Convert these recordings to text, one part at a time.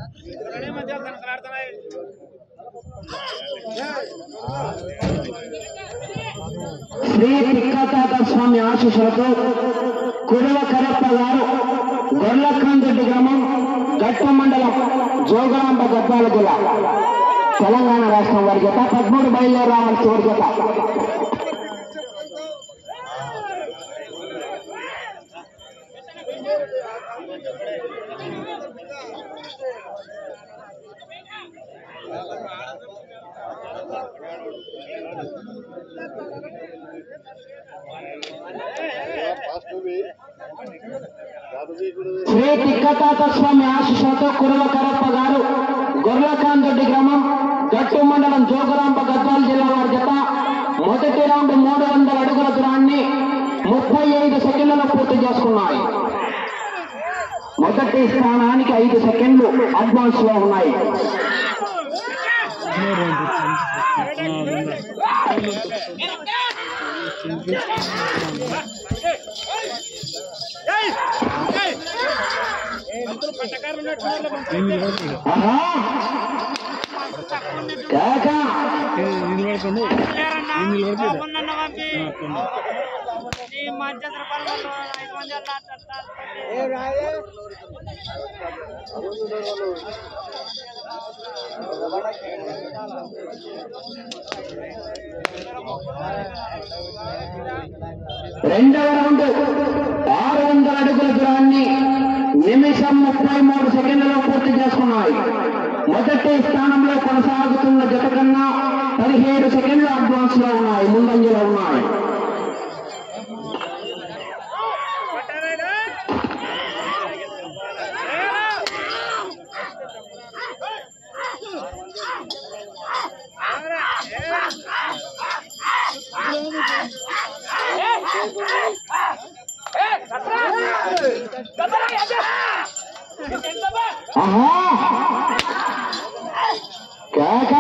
శ్రీ తిక్కతాత స్వామి ఆశీస్సులతో కురవ కరప్ప గారు గొర్లకందొడ్డి గ్రామం గట్ట మండలం జోగులాంబ గద్వాల జిల్లా తెలంగాణ రాష్ట్రం వారి జత పదమూడు బయలుదేరామని చివరి జత శ్రీ తిక్కతాత స్వామి ఆశీస్సులతో కురవ కరప్ప గారు గొర్లకాందొడ్డి గ్రామం గట్టు మండలం జోగులాంబ గద్వాల జిల్లా వారి జత మొదటి రౌండ్ మూడు వందల అడుగుల దూరాన్ని ముప్పై ఐదు సెకండ్లలో పూర్తి చేసుకున్నాయి మొదటి స్థానానికి ఐదు సెకండ్లు అడ్వాన్స్ లో ఉన్నాయి ఆహా! కేక! రెండవ రౌండ్ ఆరు వందల అడుగుల దూరాన్ని నిమిషం ముప్పై మూడు సెకండ్లలో పూర్తి చేసుకున్నాయి మొదటి స్థానంలో కొనసాగుతున్న జత కన్నా పదిహేడు సెకండ్లు అడ్వాన్స్ లో ఉన్నాయి ముందంజలో ఉన్నాయి ఆహా కేక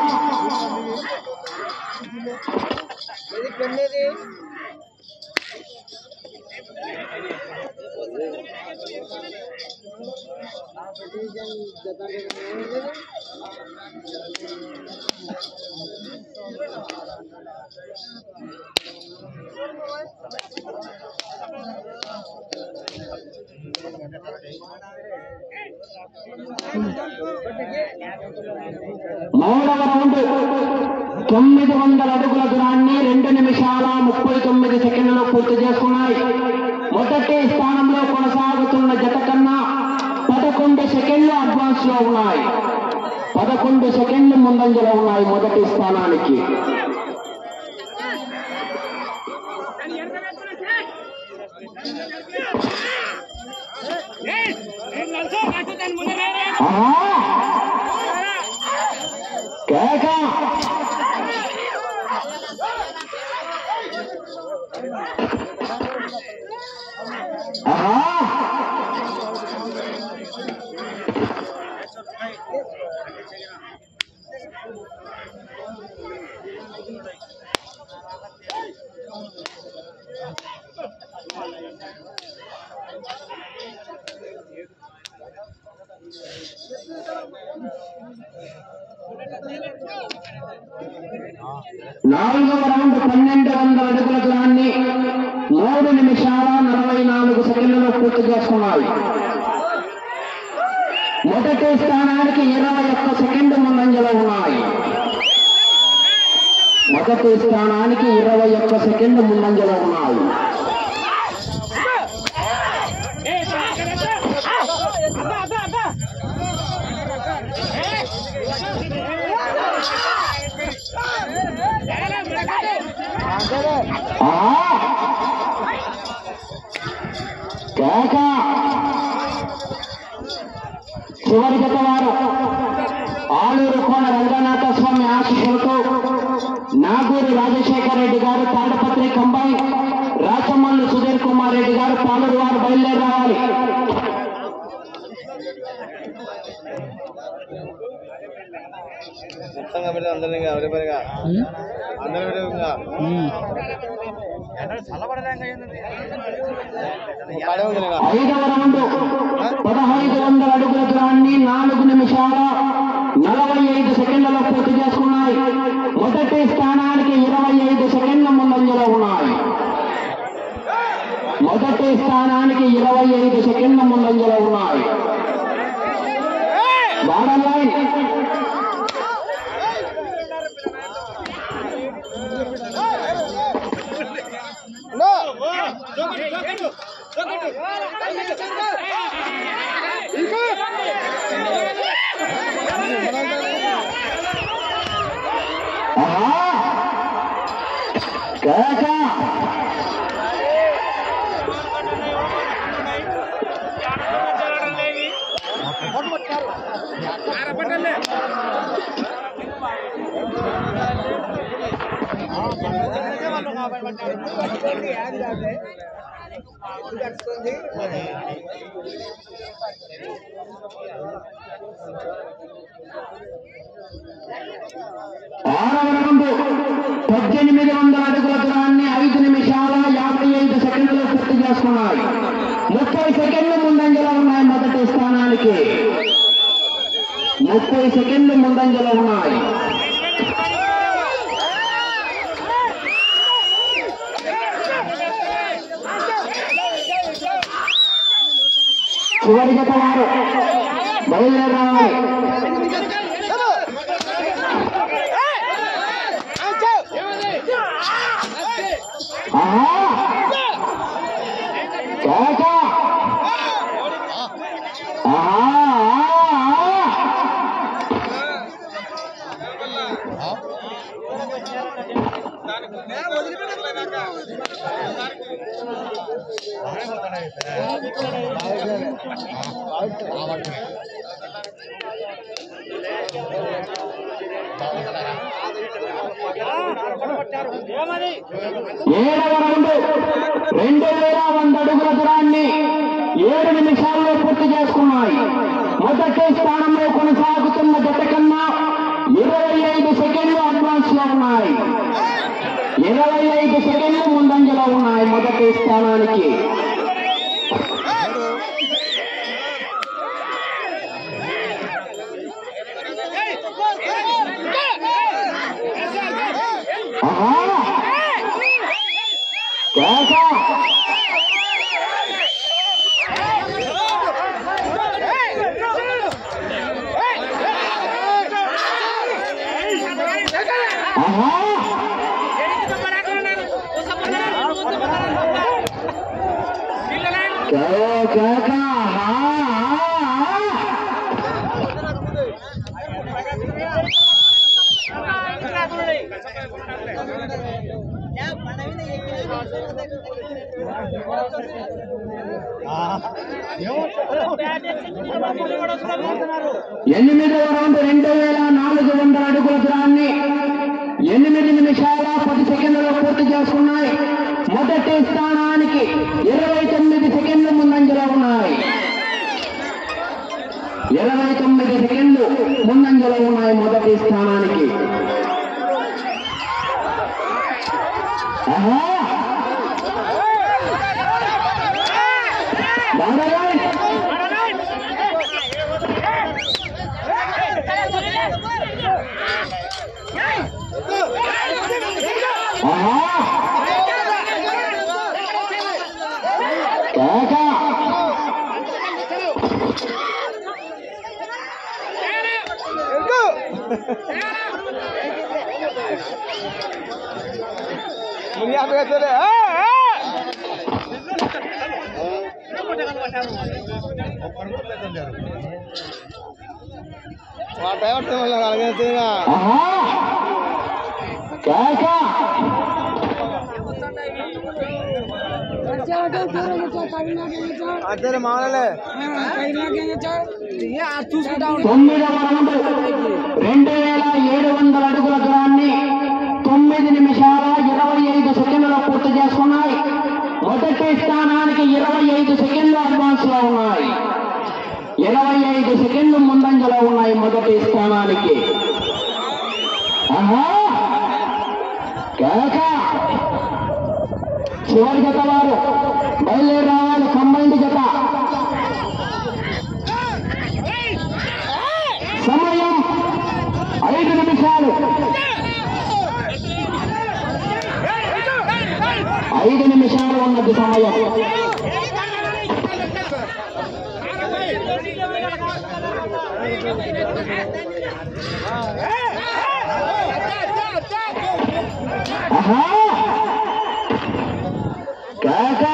మూడవ రౌండ్ తొమ్మిది వందల అడుగుల దూరాన్ని రెండు నిమిషాల ముప్పై తొమ్మిది సెకండ్లలో పూర్తి చేసుకున్నాయి మొదటి స్థానంలో కొనసాగుతున్న జత కన్నా పదకొండు సెకండ్లు అడ్వాన్స్ లో ఉన్నాయి పదకొండు సెకండ్లు ముందంజలో ఉన్నాయి మొదటి స్థానానికి ఆహా! కేక ఆహా! నాలుగవ రౌండ్ పన్నెండు వందల అడుగుల దూరాన్ని మూడు నిమిషాల నలభై నాలుగు సెకండ్లలో పూర్తి చేసుకున్నాయి మొదటి స్థానానికి ఇరవై ఒక్క సెకండ్ ముందంజలో ఉన్నాయి మొదటి స్థానానికి ఇరవై ఒక్క సెకండ్ ముందంజలో ఉన్నాయి ఆహా! కేక చివరి జత వారు ఆలూరు కోన రంగనాథ స్వామి ఆశీస్సులతో నాగూరి రాజశేఖర రెడ్డి గారు తాడపత్రి కంబాయి రాచమల్లు సుధీర్ కుమార్ రెడ్డి గారు పాలూరు వారు బయలుదేరి రావాలి మొత్తంగా పెడితే అందరినీ ఇంకా ఎవరి పనిగా అందరి పెడితే ఇంకా పడే ఉంది ఇంకా ఐదవ రౌండ్ పదహైదు వందల అడుగుల దూరాన్ని నాలుగు నిమిషాలు బార్డర్ లైన్ ఆహా కేక ఆరవ రౌండ్ పద్దెనిమిది వందల అడుగుల దూరాన్ని ఐదు నిమిషాల యాభై ఐదు సెకండ్లు పూర్తి చేసుకున్నాయి ముప్పై సెకండ్లు ముందంజలో ఉన్నాయి మొదటి స్థానానికి ముప్పై సెకండ్లు ముందంజలో ఉన్నాయి చివరి జత వారు బయలుదేరి రావాలి ఆహా కేక ఆహా ఏడవ రౌండ్ రెండు వేల వంద అడుగుల దూరాన్ని ఏడు నిమిషాల్లో పూర్తి చేసుకున్నాయి మొదటి స్థానంలో కొనసాగుతున్న జత కన్నా ఇరవై ఐదు సెకండ్లు అడ్వాన్స్ లో ఉన్నాయి ఇరవై ఐదు సెకండ్లు ముందంజలో ఉన్నాయి మొదటి స్థానానికి ఆహా కేక ఆహా కేక కేక ఆహా ఆహా. ఎనిమిదవ రౌండ్ రెండు వేల నాలుగు వందల అడుగుల దూరాన్ని ఎనిమిది నిమిషాల పది సెకండ్లలో పూర్తి చేసుకున్నాయి మొదటి స్థానానికి ఇరవై తొమ్మిది సెకండ్లు ముందంజలో ఉన్నాయి ఇరవై తొమ్మిది సెకండ్లు ముందంజలో ఉన్నాయి మొదటి స్థానానికి ఆహా బాగానే. ఆహా కేక ముందు పెద్దలే మా డ్రైవర్ మళ్ళీ అలాగే ఆహా కేక అదే మామూలే తొమ్మిదవ రౌండ్ రెండు వేల ఏడు వందల అడుగుల దూరాన్ని తొమ్మిది నిమిషాల ఇరవై ఐదు సెకండ్లలో పూర్తి చేసుకున్నాయి మొదటి స్థానానికి ఇరవై ఐదు సెకండ్లు అడ్వాన్స్ లో ఉన్నాయి ఇరవై ఐదు సెకండ్లు ముందంజలో ఉన్నాయి మొదటి స్థానానికి ఆహా కేక చివరి జత వారు బయలుదేరి రావాలి కంబైండ్ జత సమయం ఐదు నిమిషాలు ఐదు నిమిషాలు ఉన్నది సమయం ఆహా కాకా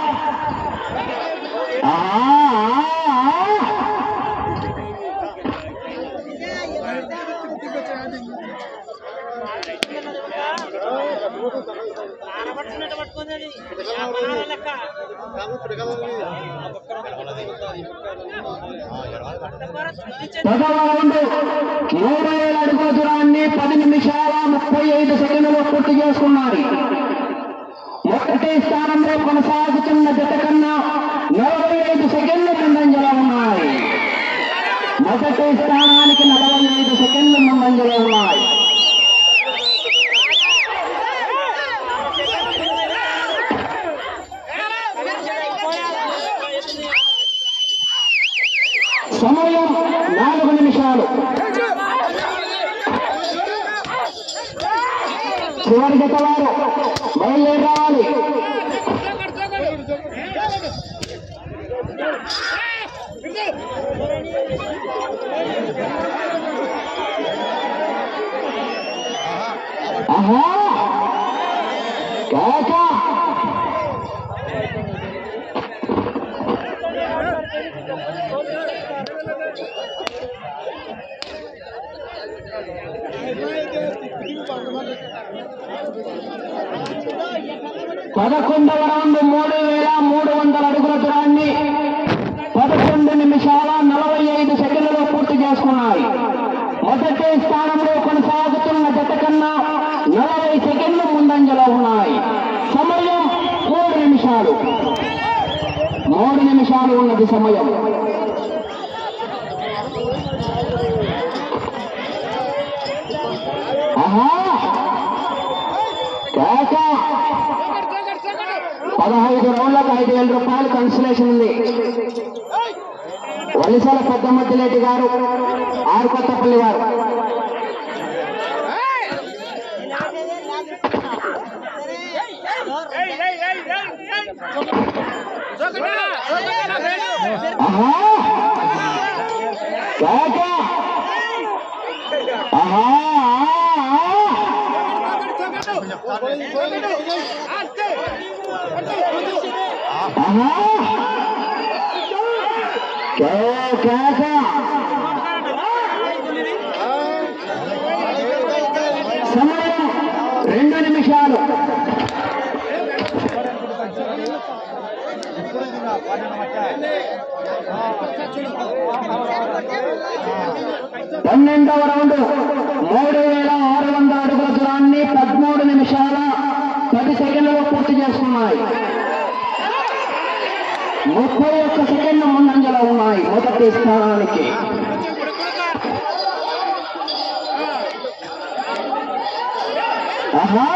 పదవ రౌండ్ మూడు వేల అడుగుల దూరాన్ని పది నిమిషాల ముప్పై ఐదు సెకండ్లు పూర్తి చేసుకున్నారు మొదటి స్థానంలో కొనసాగుతున్న జత కన్నా నలభై ఐదు సెకండ్లు ముందంజలో ఉన్నాయి మొదటి స్థానానికి నలభై ఐదు సెకండ్లు ముందంజలో ఉన్నాయి సమయం నాలుగు నిమిషాలు చివరి జత వారు బయలుదేరి రావాలి ఆహా కాకా పదకొండవ రౌండ్ మూడు వేల మూడు వందల అడుగుల దూరాన్ని పదకొండు నిమిషాల నలభై ఐదు సెకండ్లలో పూర్తి చేసుకున్నాయి మొదటి స్థానంలో కొనసాగుతున్న జత కన్నా నలభై సెకండ్లు ముందంజలో ఉన్నాయి సమయం మూడు నిమిషాలు మూడు నిమిషాలు ఉన్నది సమయం ఆహా కాకా పదహైదు రౌండ్లకు ఐదు వేల రూపాయలు కన్సలేషన్ ఉంది వలిసల పెద్ద మధ్యలేటి గారు ఆరు కొత్తపల్లి వారు ఆహా కాకా ఆహా ఆహా కాకా సమయం రెండు నిమిషాలు పన్నెండవ రౌండ్ మూడు వేల ఆరు వందల అడుగుల దూరాన్ని పదమూడు నిమిషాల పది సెకండ్లలో పూర్తి చేసుకున్నాయి ముప్పై ఒక్క సెకండ్ల ముందంజలో ఉన్నాయి మొదటి స్థానానికి ఆహా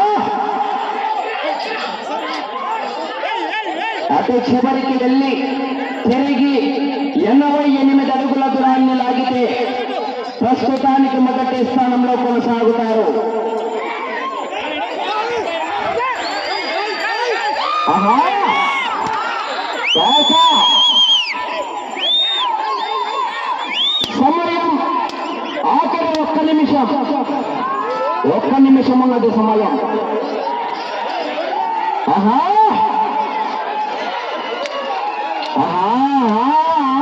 అటు చివరికి వెళ్ళి తిరిగి ఎనభై ఎనిమిది అడుగుల దూరాన్ని లాగితే ప్రస్తుతానికి మొదటి స్థానంలో కొనసాగుతారు ఆహా కాకా. సమయం ఆఖరి ఒక్క నిమిషం ఒక్క నిమిషం ఉన్నది సమయం ఆహా ఆహా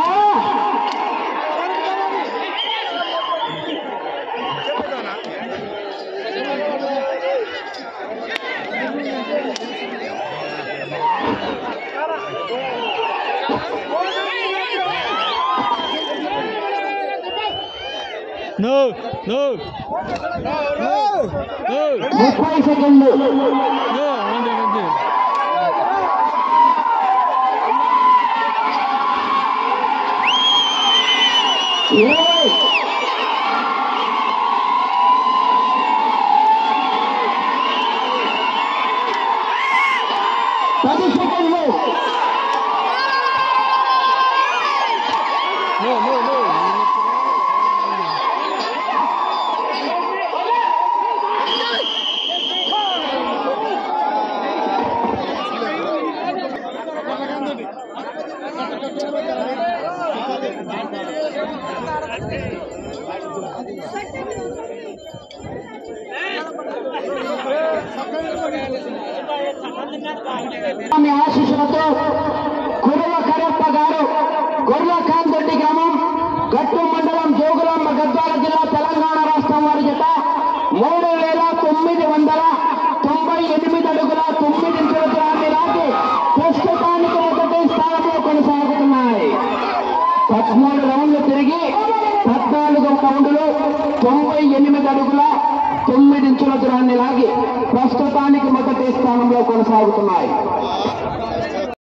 No, no, no, no, ముప్పై సెకండ్లు no, అంతే అంతే ఇరవై పది సెకండ్లు No, no, no. స్వామి ఆశీస్సులతో కురుల కరప్ప గారు గొర్ల కాంతొట్టి గ్రామం గట్టు మండలం జోగులాంబ గద్వాల జిల్లా తెలంగాణ రాష్ట్రం వారి జత మూడు వేల తొమ్మిది వందల తొంభై ఎనిమిది అడుగుల తొమ్మిది ఇంచుల దూరాన్ని లాగి ప్రస్తుతానికి మొదటి స్థానంలో కొనసాగుతున్నాయి పదమూడు రౌండ్లు తిరిగి పద్నాలుగు రౌండ్లు తొంభై ఎనిమిది అడుగుల తొమ్మిది ఇంచుల దూరాన్ని లాగి ప్రస్తుతానికి మొదటి స్థానంలో కొనసాగుతున్నాయి